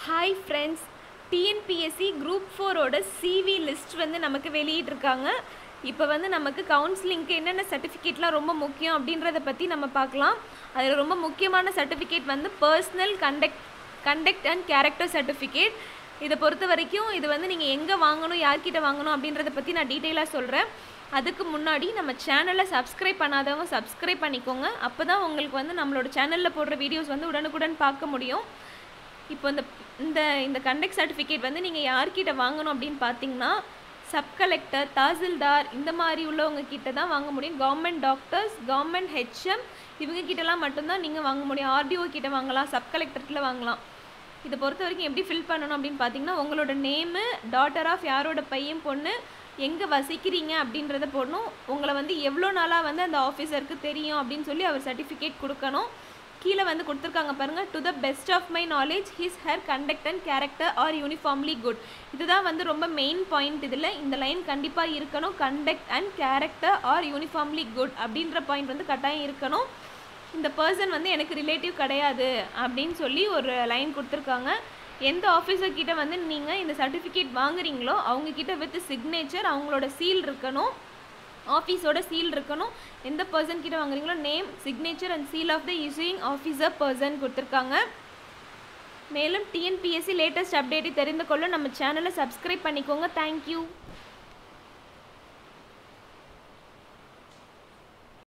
hi friends TNPSC group ஃபோரோட CV list வந்து நமக்கு வெளியிட்டிருக்காங்க இப்போ வந்து நமக்கு கவுன்சிலிங்க்கு என்னென்ன சர்டிஃபிகேட்லாம் ரொம்ப முக்கியம் அப்படின்றத பற்றி நம்ம பார்க்கலாம் அதில் ரொம்ப முக்கியமான சர்டிஃபிகேட் வந்து personal conduct conduct and character certificate இதை பொறுத்த வரைக்கும் இது வந்து நீங்கள் எங்கே வாங்கணும் யார்கிட்ட வாங்கணும் அப்படின்றத பற்றி நான் டீட்டெயிலாக சொல்கிறேன் அதுக்கு முன்னாடி நம்ம சேனலை சப்ஸ்கிரைப் பண்ணாதவங்க சப்ஸ்கிரைப் பண்ணிக்கோங்க அப்போ தான் உங்களுக்கு வந்து நம்மளோட சேனலில் போடுற வீடியோஸ் வந்து உடனுக்குடன் பார்க்க முடியும் இப்போ இந்த இந்த இந்த கண்டக்ட் சர்டிஃபிகேட் வந்து நீங்கள் யார்கிட்ட வாங்கணும் அப்படின்னு பார்த்தீங்கன்னா சப் கலெக்டர் தாசில்தார் இந்த மாதிரி உள்ளவங்க கிட்ட தான் வாங்க முடியும் கவர்மெண்ட் டாக்டர்ஸ் கவர்மெண்ட் ஹெச்எம் இவங்க கிட்டலாம் மட்டும்தான் நீங்கள் வாங்க முடியும் ஆர்டிஓ கிட்ட வாங்கலாம் சப் கலெக்டர்கிட்ட வாங்கலாம் இதை பொறுத்த வரைக்கும் எப்படி ஃபில் பண்ணணும் அப்படின்னு பார்த்தீங்கன்னா உங்களோட நேமு டாட்டர் ஆஃப் யாரோட பையன் பொண்ணு எங்கே வசிக்கிறீங்க அப்படின்றத போடணும் உங்களை வந்து எவ்வளோ நாளாக வந்து அந்த ஆஃபீஸருக்கு தெரியும் அப்படின்னு சொல்லி அவர் சர்டிஃபிகேட் கொடுக்கணும் கீழே வந்து கொடுத்துருக்காங்க பாருங்கள் to the best of my knowledge his her conduct and character are uniformly good இதுதான் வந்து ரொம்ப மெயின் பாயிண்ட் இதில் இந்த லைன் கண்டிப்பாக இருக்கணும் conduct and character are uniformly good அப்படின்ற பாயிண்ட் வந்து கட்டாயம் இருக்கணும் இந்த பர்சன் வந்து எனக்கு ரிலேட்டிவ் கிடையாது அப்படின்னு சொல்லி ஒரு லைன் கொடுத்துருக்காங்க எந்த ஆஃபீஸர் கிட்ட வந்து நீங்கள் இந்த சர்டிஃபிகேட் வாங்குறீங்களோ அவங்க கிட்ட வித் சிக்னேச்சர் அவங்களோட சீல் இருக்கணும் ஆஃபீஸோட சீல் இருக்கணும் எந்த பர்சன் கிட்ட வாங்குறீங்களோ name signature and seal of the issuing officer person கொடுத்துருக்காங்க மேலும் டிஎன்பிஎஸ்சி லேட்டஸ்ட் அப்டேட்டை தெரிந்து கொள்ள நம்ம சேனலை சப்ஸ்கிரைப் பண்ணிக்கோங்க தேங்க்யூ